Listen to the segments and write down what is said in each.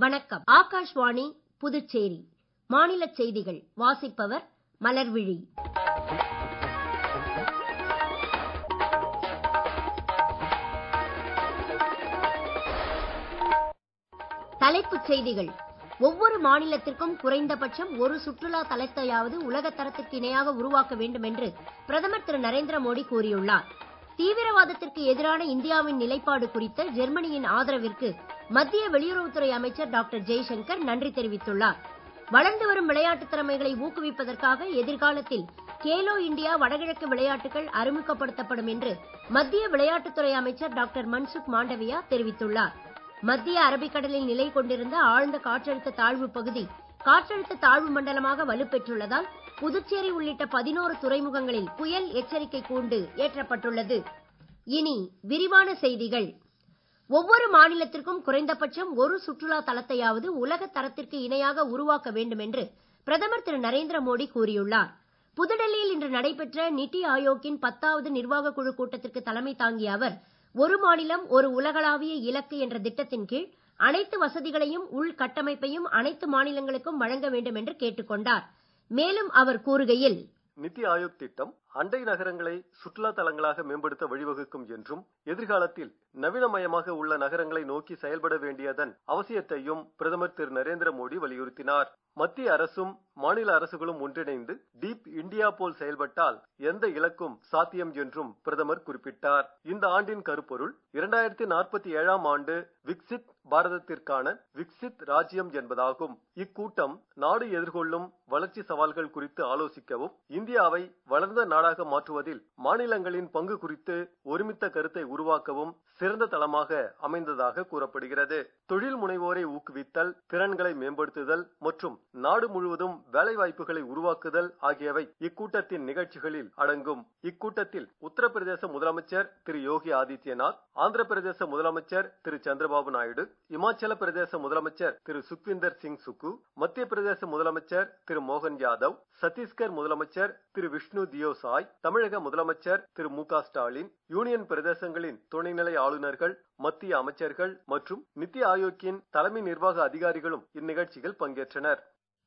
வணக்கம் ஆகாஷ்வாணி புதுச்சேரி மாநிலச் செய்திகள் வாசிப்பவர் மலர்விழி தலைப்புச் செய்திகள் ஒவ்வொரு மாநிலத்திற்கும் குறைந்தபட்சம் ஒரு சுற்றுலா தலத்தையாவது உலகத் தரத்திற்கு இணையாக உருவாக்க வேண்டும் என்று பிரதமர் திரு நரேந்திர மோடி கூறியுள்ளார் தீவிரவாதத்திற்கு எதிரான இந்தியாவின் நிலைப்பாடு குறித்த ஜெர்மனியின் ஆதரவிற்கு மத்திய வெளியுறவுத்துறை அமைச்சர் டாக்டர் ஜெய்சங்கர் நன்றி தெரிவித்துள்ளார் வளர்ந்து வரும் விளையாட்டுத் திறமைகளை ஊக்குவிப்பதற்காக எதிர்காலத்தில் கேலோ இண்டியா வடகிழக்கு விளையாட்டுகள் அறிமுகப்படுத்தப்படும் என்று மத்திய விளையாட்டுத்துறை அமைச்சர் டாக்டர் மன்சுக் மாண்டவியா தெரிவித்துள்ளார் மத்திய அரபிக்கடலில் நிலை கொண்டிருந்த ஆழ்ந்த காற்றழுத்த தாழ்வு பகுதி காற்றழுத்த தாழ்வு மண்டலமாக வலுப்பெற்றுள்ளதால் புதுச்சேரி உள்ளிட்ட பதினோரு துறைமுகங்களில் புயல் எச்சரிக்கை கூண்டு ஏற்றப்பட்டுள்ளது இனி விரிவான செய்திகள் ஒவ்வொரு மாநிலத்திற்கும் குறைந்தபட்சம் ஒரு சுற்றுலா தலத்தையாவது உலக தரத்திற்கு இணையாக உருவாக்க வேண்டும் என்று பிரதமர் திரு நரேந்திர மோடி கூறியுள்ளார் புதுடெல்லியில் இன்று நடைபெற்ற நிதி ஆயோக்கின் பத்தாவது நிர்வாக குழு கூட்டத்திற்கு தலைமை தாங்கிய அவர் ஒரு மாநிலம் ஒரு உலகளாவிய இலக்கு என்ற திட்டத்தின் கீழ் அனைத்து வசதிகளையும் உள்கட்டமைப்பையும் அனைத்து மாநிலங்களுக்கும் வழங்க வேண்டும் என்று கேட்டுக்கொண்டார் மேலும் அவர் கூறுகையில் நித்தி ஆயோக் திட்டம் அண்டை நகரங்களை சுற்றுலா தலங்களாக மேம்படுத்த வழிவகுக்கும் என்றும் எதிர்காலத்தில் நவீனமயமாக உள்ள நகரங்களை நோக்கி செயல்பட வேண்டியதன் அவசியத்தையும் பிரதமர் திரு நரேந்திர மோடி வலியுறுத்தினார் மத்திய அரசும் மாநில அரசுகளும் ஒன்றிணைந்து டீப் இந்தியா போல் செயல்பட்டால் எந்த இலக்கும் சாத்தியம் என்றும் பிரதமர் குறிப்பிட்டார் இந்த ஆண்டின் கருப்பொருள் இரண்டாயிரத்தி நாற்பத்தி ஏழாம் ஆண்டு விக்சித் பாரதத்திற்கான விக்சித் ராஜ்யம் என்பதாகும் இக்கூட்டம் நாடு எதிர்கொள்ளும் வளர்ச்சி சவால்கள் குறித்து ஆலோசிக்கவும் இந்தியாவை வளர்ந்த நாடாக மாற்றுவதில் மாநிலங்களின் பங்கு குறித்து ஒருமித்த கருத்தை உருவாக்கவும் சிறந்த தளமாக அமைந்ததாக கூறப்படுகிறது தொழில் முனைவோரை ஊக்குவித்தல் திறன்களை மேம்படுத்துதல் மற்றும் நாடு முழுவதும் வேலை வாய்ப்புகளை உருவாக்குதல் ஆகியவை இக்கூட்டத்தின் நிகழ்ச்சிகளில் அடங்கும் இக்கூட்டத்தில் உத்தரப்பிரதேச முதலமைச்சர் திரு யோகி ஆதித்யநாத் ஆந்திர பிரதேச முதலமைச்சர் திரு சந்திரபாபு நாயுடு இமாச்சல பிரதேச முதலமைச்சர் திரு சுக்விந்தர் சிங் சுக்கு மத்திய பிரதேச முதலமைச்சர் திரு மோகன் யாதவ் சத்தீஸ்கர் முதலமைச்சர் திரு விஷ்ணு தியோசாய் தமிழக முதலமைச்சர் திரு மு க ஸ்டாலின் யூனியன் பிரதேசங்களின் துணைநிலை ஆளுநர்கள் மத்திய அமைச்சர்கள் மற்றும் நித்தி ஆயோக்கின் தலைமை நிர்வாக அதிகாரிகளும் இந்நிகழ்ச்சியில் பங்கேற்றனர்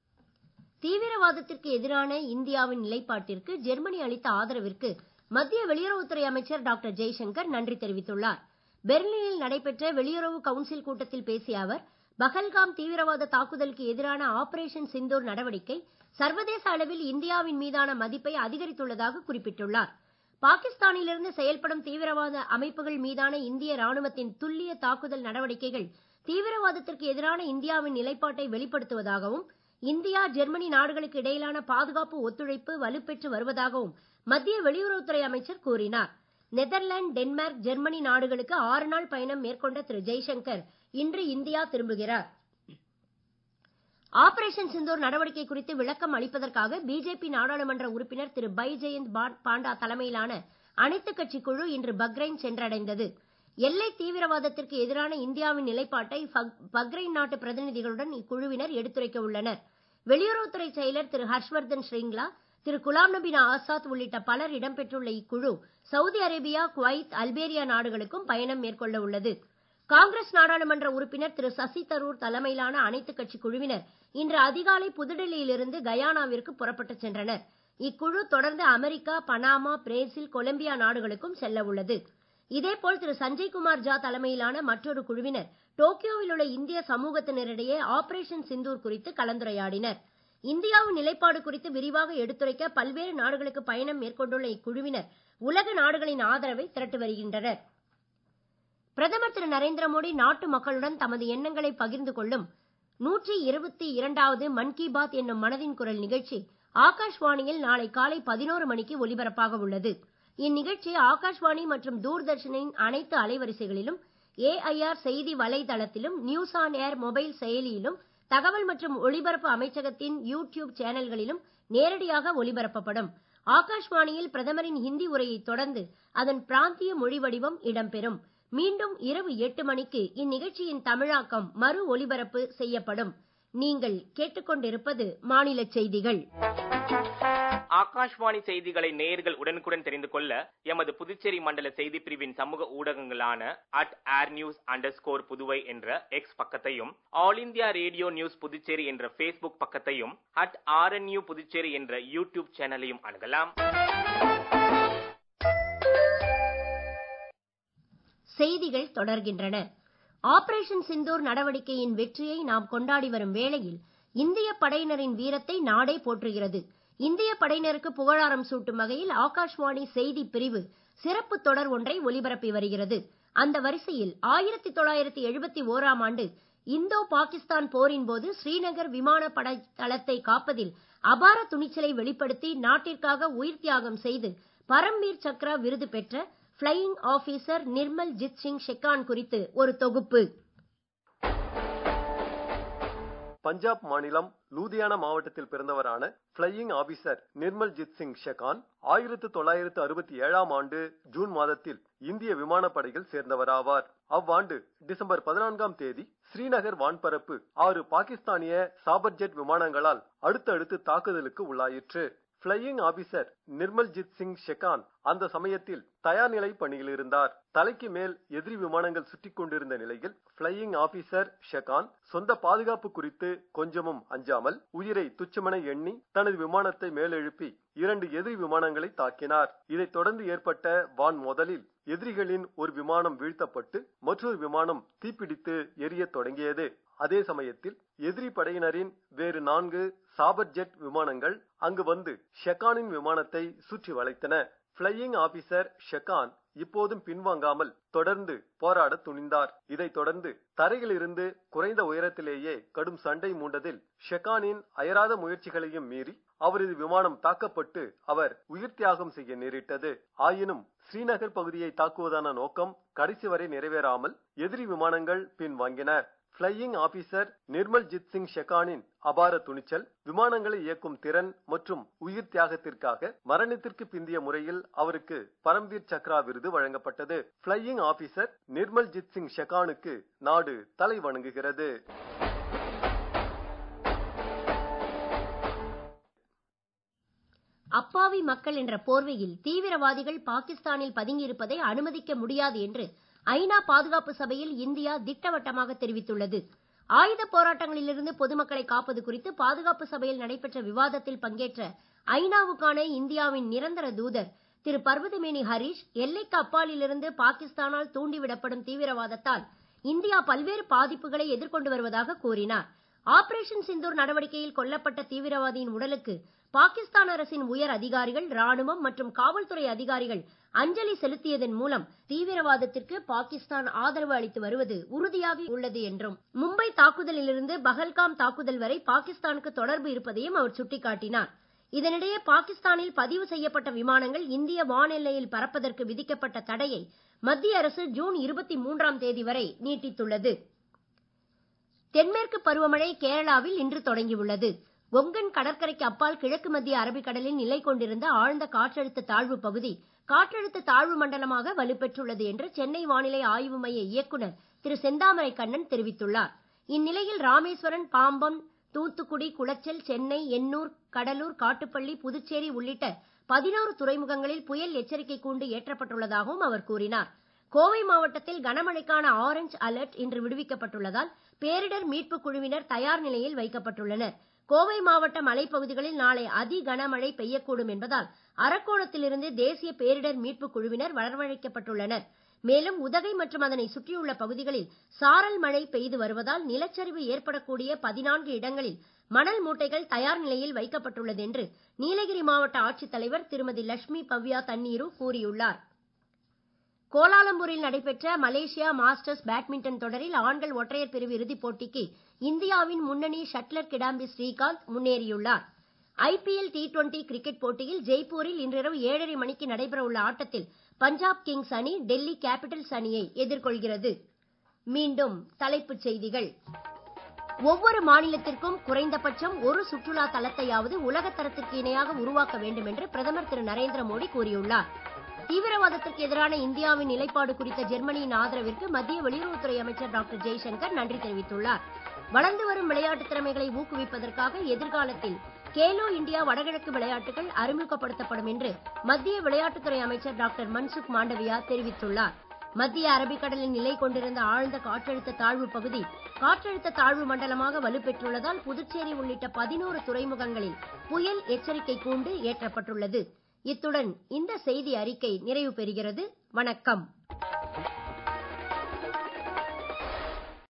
தீவிரவாதத்திற்கு எதிரான இந்தியாவின் நிலைப்பாட்டிற்கு ஜெர்மனி அளித்த ஆதரவிற்கு மத்திய வெளியுறவுத்துறை அமைச்சர் டாக்டர் ஜெய்சங்கர் நன்றி தெரிவித்துள்ளார் பெர்லினில் நடைபெற்ற வெளியுறவு கவுன்சில் கூட்டத்தில் பேசிய அவர் பகல்காம் தீவிரவாத தாக்குதலுக்கு எதிரான ஆபரேஷன் சிந்தூர் நடவடிக்கை சர்வதேச அளவில் இந்தியாவின் மீதான மதிப்பை அதிகரித்துள்ளதாக குறிப்பிட்டுள்ளார் பாகிஸ்தானிலிருந்து செயல்படும் தீவிரவாத அமைப்புகள் மீதான இந்திய ராணுவத்தின் துல்லிய தாக்குதல் நடவடிக்கைகள் தீவிரவாதத்திற்கு எதிரான இந்தியாவின் நிலைப்பாட்டை வெளிப்படுத்துவதாகவும் இந்தியா ஜெர்மனி நாடுகளுக்கு இடையிலான பாதுகாப்பு ஒத்துழைப்பு வலுப்பெற்று வருவதாகவும் மத்திய வெளியுறவுத்துறை அமைச்சர் கூறினார் நெதர்லாந்து டென்மார்க் ஜெர்மனி நாடுகளுக்கு ஆறு நாள் பயணம் மேற்கொண்ட திரு ஜெய்சங்கர் இன்று இந்தியா திரும்புகிறார் ஆபரேஷன் சிந்தூர் நடவடிக்கை குறித்து விளக்கம் அளிப்பதற்காக பிஜேபி நாடாளுமன்ற உறுப்பினர் திரு பைஜெயந்த் பாண்டா தலைமையிலான அனைத்துக் கட்சி குழு இன்று பக்ரைன் சென்றடைந்தது எல்லை தீவிரவாதத்திற்கு எதிரான இந்தியாவின் நிலைப்பாட்டை பக்ரைன் நாட்டு பிரதிநிதிகளுடன் இக்குழுவினர் எடுத்துரைக்க உள்ளனர் வெளியுறவுத்துறை செயலர் திரு ஹர்ஷ்வர்தன் ஸ்ரிங்லா திரு குலாம் நபி ஆசாத் உள்ளிட்ட பலர் இடம்பெற்றுள்ள இக்குழு சவுதி அரேபியா குவைத் அல்பேரியா நாடுகளுக்கும் பயணம் மேற்கொள்ள உள்ளது காங்கிரஸ் நாடாளுமன்ற உறுப்பினர் திரு சசி தரூர் தலைமையிலான அனைத்துக் கட்சி குழுவினர் இன்று அதிகாலை புதுடெல்லியிலிருந்து கயானாவிற்கு புறப்பட்டுச் சென்றனர் இக்குழு தொடர்ந்து அமெரிக்கா பனாமா பிரேசில் கொலம்பியா நாடுகளுக்கும் செல்ல உள்ளது இதேபோல் திரு சஞ்சய்குமார் ஜா தலைமையிலான மற்றொரு குழுவினர் டோக்கியோவில் உள்ள இந்திய சமூகத்தினரிடையே ஆபரேஷன் சிந்தூர் குறித்து கலந்துரையாடினர் இந்தியாவின் நிலைப்பாடு குறித்து விரிவாக எடுத்துரைக்க பல்வேறு நாடுகளுக்கு பயணம் மேற்கொண்டுள்ள இக்குழுவினர் உலக நாடுகளின் ஆதரவை திரட்டு வருகின்றனர் பிரதமர் திரு நரேந்திர மோடி நாட்டு மக்களுடன் தமது எண்ணங்களை பகிர்ந்து கொள்ளும் நூற்றி இருபத்தி இரண்டாவது மன் கி பாத் என்னும் மனதின் குரல் நிகழ்ச்சி ஆகாஷ்வாணியில் நாளை காலை பதினோரு மணிக்கு ஒலிபரப்பாக உள்ளது இந்நிகழ்ச்சி ஆகாஷ்வாணி மற்றும் தூர்தர்ஷனின் அனைத்து அலைவரிசைகளிலும் ஏஐஆர் செய்தி வலைதளத்திலும் நியூஸ் ஆன் ஏர் மொபைல் செயலியிலும் தகவல் மற்றும் ஒலிபரப்பு அமைச்சகத்தின் யூ டியூப் சேனல்களிலும் நேரடியாக ஒலிபரப்பப்படும் ஆகாஷ்வாணியில் பிரதமரின் ஹிந்தி உரையை தொடர்ந்து அதன் பிராந்திய மொழி வடிவம் இடம்பெறும் மீண்டும் இரவு எட்டு மணிக்கு இந்நிகழ்ச்சியின் தமிழாக்கம் மறு ஒலிபரப்பு செய்யப்படும் நீங்கள் கேட்டுக்கொண்டிருப்பது மாநில செய்திகள் ஆகாஷ்வாணி செய்திகளை நேயர்கள் உடனுக்குடன் தெரிந்து கொள்ள எமது புதுச்சேரி மண்டல செய்தி பிரிவின் சமூக ஊடகங்களான at air news under score Puduvai என்ற எக்ஸ் பக்கத்தையும் All India Radio news Puducherry என்ற பேஸ்புக் பக்கத்தையும் அட் ஆர்என்யூ புதுச்சேரி என்ற யூடியூப் சேனலையும் அணுகலாம் செய்திகள் தொடர்கின்றன ஆபரேஷன் சிந்தூர் நடவடிக்கையின் வெற்றியை நாம் கொண்டாடி வரும் வேளையில் இந்திய படையினரின் வீரத்தை நாடே போற்றுகிறது இந்திய படையினருக்கு புகழாரம் சூட்டும் வகையில் ஆகாஷ்வாணி செய்தி பிரிவு சிறப்பு தொடர் ஒன்றை ஒலிபரப்பி வருகிறது அந்த வரிசையில் ஆயிரத்தி தொள்ளாயிரத்தி எழுபத்தி ஓராம் ஆண்டு இந்தோ பாகிஸ்தான் போரின் போது ஸ்ரீநகர் விமானப்படை தளத்தை காப்பதில் அபார துணிச்சலை வெளிப்படுத்தி நாட்டிற்காக உயிர் தியாகம் செய்து பரம்வீர் சக்ரா விருது பெற்ற பிளையிங் ஆபீசர் நிர்மல் ஜித் சிங் ஷெக்கான் குறித்து ஒரு தொகுப்பு பஞ்சாப் மாநிலம் லூதியானா மாவட்டத்தில் பிறந்தவரான பிளையிங் ஆபீசர் நிர்மல் ஜித் சிங் ஷெகான் ஆயிரத்து தொள்ளாயிரத்து அறுபத்தி ஏழாம் ஆண்டு ஜூன் மாதத்தில் இந்திய விமானப்படையில் சேர்ந்தவராவார் அவ்வாண்டு டிசம்பர் பதினான்காம் தேதி ஸ்ரீநகர் வான்பரப்பு ஆறு பாகிஸ்தானிய சாபர்ஜெட் விமானங்களால் அடுத்தடுத்து தாக்குதலுக்கு உள்ளாயிற்று பிளையிங் ஆபீசர் நிர்மல்ஜித் சிங் ஷெகான் அந்த சமயத்தில் தயார் நிலை பணியில் இருந்தார் தலைக்கு மேல் எதிரி விமானங்கள் சுற்றிக் கொண்டிருந்த நிலையில் பிளையிங் ஆபீசர் ஷெகான் சொந்த பாதுகாப்பு குறித்து கொஞ்சமும் அஞ்சாமல் உயிரை துச்சமென எண்ணி தனது விமானத்தை மேலெழுப்பி இரண்டு எதிரி விமானங்களை தாக்கினார் இதைத் தொடர்ந்து ஏற்பட்ட வான் மோதலில் எதிரிகளின் ஒரு விமானம் வீழ்த்தப்பட்டு மற்றொரு விமானம் தீப்பிடித்து எரியத் தொடங்கியது அதே சமயத்தில் எதிரி படையினரின் வேறு நான்கு சாபர் ஜெட் விமானங்கள் அங்கு வந்து ஷெகானின் விமானத்தை சுற்றி வளைத்தன பிளையிங் ஆபீசர் ஷெகான் இப்போதும் பின்வாங்காமல் தொடர்ந்து போராட துணிந்தார் இதைத் தொடர்ந்து தரையில் இருந்து குறைந்த உயரத்திலேயே கடும் சண்டை மூண்டதில் ஷெகானின் அயராத முயற்சிகளையும் மீறி அவரது விமானம் தாக்கப்பட்டு அவர் உயிர் தியாகம் செய்ய நேரிட்டது ஆயினும் ஸ்ரீநகர் பகுதியை தாக்குவதான நோக்கம் கடைசி வரை நிறைவேறாமல் எதிரி விமானங்கள் பின்வாங்கின பிளையிங் ஆபீசர் நிர்மல் ஜித் சிங் ஷெகானின் அபார துணிச்சல் விமானங்களை இயக்கும் திறன் மற்றும் உயிர் தியாகத்திற்காக மரணத்திற்கு பிந்திய முறையில் அவருக்கு பரம்வீர் சக்ரா விருது வழங்கப்பட்டது பிளையிங் ஆபீசர் நிர்மல் ஜித் சிங் ஷெகானுக்கு நாடு தலை வணங்குகிறது அப்பாவி மக்கள் என்ற போர்வையில் தீவிரவாதிகள் பாகிஸ்தானில் பதுங்கியிருப்பதை அனுமதிக்க முடியாது என்று ஐநா பாதுகாப்பு சபையில் இந்தியா திட்டவட்டமாக தெரிவித்துள்ளது ஆயுத போராட்டங்களிலிருந்து பொதுமக்களை காப்பது குறித்து பாதுகாப்பு சபையில் நடைபெற்ற விவாதத்தில் பங்கேற்ற ஐநாவுக்கான இந்தியாவின் நிரந்தர தூதர் திரு பர்வதமேனி ஹரீஷ் எல்லைக்கு அப்பாலிலிருந்து பாகிஸ்தானால் தூண்டிவிடப்படும் தீவிரவாதத்தால் இந்தியா பல்வேறு பாதிப்புகளை எதிர்கொண்டு வருவதாக கூறினார் ஆபரேஷன் சிந்தூர் நடவடிக்கையில் கொல்லப்பட்ட தீவிரவாதியின் உடலுக்கு பாகிஸ்தான் அரசின் உயர் அதிகாரிகள் ராணுவம் மற்றும் காவல்துறை அதிகாரிகள் அஞ்சலி செலுத்தியதன் மூலம் தீவிரவாதத்திற்கு பாகிஸ்தான் ஆதரவு அளித்து வருவது உறுதியாகி உள்ளது என்றும் மும்பை தாக்குதலிலிருந்து பகல்காம் தாக்குதல் வரை பாகிஸ்தானுக்கு தொடர்பு இருப்பதையும் அவர் சுட்டிக்காட்டினார் இதனிடையே பாகிஸ்தானில் பதிவு செய்யப்பட்ட விமானங்கள் இந்திய வான் எல்லையில் பறப்பதற்கு விதிக்கப்பட்ட தடையை மத்திய அரசு ஜூன் இருபத்தி மூன்றாம் தேதி வரை நீட்டித்துள்ளது தென்மேற்கு பருவமழை கேரளாவில் இன்று தொடங்கியுள்ளது ஒங்கன் கடற்கரைக்கு அப்பால் கிழக்கு மத்திய அரபிக்கடலில் நிலை கொண்டிருந்த ஆழ்ந்த காற்றழுத்த தாழ்வு பகுதி காற்றழுத்த தாழ்வு மண்டலமாக வலுப்பெற்றுள்ளது என்று சென்னை வானிலை ஆய்வு மைய இயக்குநர் திரு செந்தாமரை கண்ணன் தெரிவித்துள்ளார் இந்நிலையில் ராமேஸ்வரன் பாம்பன் தூத்துக்குடி குளச்சல் சென்னை எண்ணூர் கடலூர் காட்டுப்பள்ளி புதுச்சேரி உள்ளிட்ட பதினோரு துறைமுகங்களில் புயல் எச்சரிக்கை கூண்டு ஏற்றப்பட்டுள்ளதாகவும் அவர் கூறினார் கோவை மாவட்டத்தில் கனமழைக்கான ஆரஞ்ச் அலர்ட் இன்று விடுவிக்கப்பட்டுள்ளதால் பேரிடர் மீட்புக் குழுவினர் தயார் நிலையில் வைக்கப்பட்டுள்ளனர் கோவை மாவட்ட மலைப்பகுதிகளில் நாளை அதி கனமழை பெய்யக்கூடும் என்பதால் அரக்கோணத்திலிருந்து தேசிய பேரிடர் மீட்புக் குழுவினர் வரவழைக்கப்பட்டுள்ளனர் மேலும் உதகை மற்றும் அதனை சுற்றியுள்ள பகுதிகளில் சாரல் மழை பெய்து வருவதால் நிலச்சரிவு ஏற்படக்கூடிய பதினான்கு இடங்களில் மணல் மூட்டைகள் தயார் நிலையில் வைக்கப்பட்டுள்ளது என்று நீலகிரி மாவட்ட ஆட்சித்தலைவர் திருமதி லட்சுமி பவ்யா தண்ணீரு கூறியுள்ளார் கோலாலம்பூரில் நடைபெற்ற மலேசியா மாஸ்டர்ஸ் பேட்மிண்டன் தொடரில் ஆண்கள் ஒற்றையர் பிரிவு இறுதிப் போட்டிக்கு இந்தியாவின் முன்னணி ஷட்லர் கிடாம்பி ஸ்ரீகாந்த் முன்னேறியுள்ளார் ஐபிஎல் டி டுவெண்டி கிரிக்கெட் போட்டியில் ஜெய்ப்பூரில் இன்றிரவு ஏழரை மணிக்கு நடைபெற உள்ள ஆட்டத்தில் பஞ்சாப் கிங்ஸ் அணி டெல்லி கேபிட்டல்ஸ் அணியை எதிர்கொள்கிறது மீண்டும் தலைப்புச் செய்திகள் ஒவ்வொரு மாநிலத்திற்கும் குறைந்தபட்சம் ஒரு சுற்றுலா தலத்தையாவது உலகத் தரத்திற்கு இணையாக உருவாக்க வேண்டும் என்று பிரதமர் திரு நரேந்திர மோடி கூறியுள்ளார் தீவிரவாதத்திற்கு எதிரான இந்தியாவின் நிலைப்பாடு குறித்த ஜெர்மனியின் ஆதரவிற்கு மத்திய வெளியுறவுத்துறை அமைச்சர் டாக்டர் ஜெய்சங்கர் நன்றி தெரிவித்துள்ளார் வளர்ந்து வரும் விளையாட்டு திறமைகளை ஊக்குவிப்பதற்காக எதிர்காலத்தில் கேலோ இந்தியா வடகிழக்கு விளையாட்டுகள் அறிமுகப்படுத்தப்படும் என்று மத்திய விளையாட்டுத்துறை அமைச்சர் டாக்டர் மன்சுக் மாண்டவியா தெரிவித்துள்ளார் மத்திய அரபிக்கடலில் நிலை கொண்டிருந்த ஆழ்ந்த காற்றழுத்த தாழ்வு பகுதி காற்றழுத்த தாழ்வு மண்டலமாக வலுப்பெற்றுள்ளதால் புதுச்சேரி உள்ளிட்ட பதினோரு துறைமுகங்களில் புயல் எச்சரிக்கை கூண்டு ஏற்றப்பட்டுள்ளது இத்துடன் இந்த செய்தி அறிக்கை நிறைவு பெறுகிறது வணக்கம்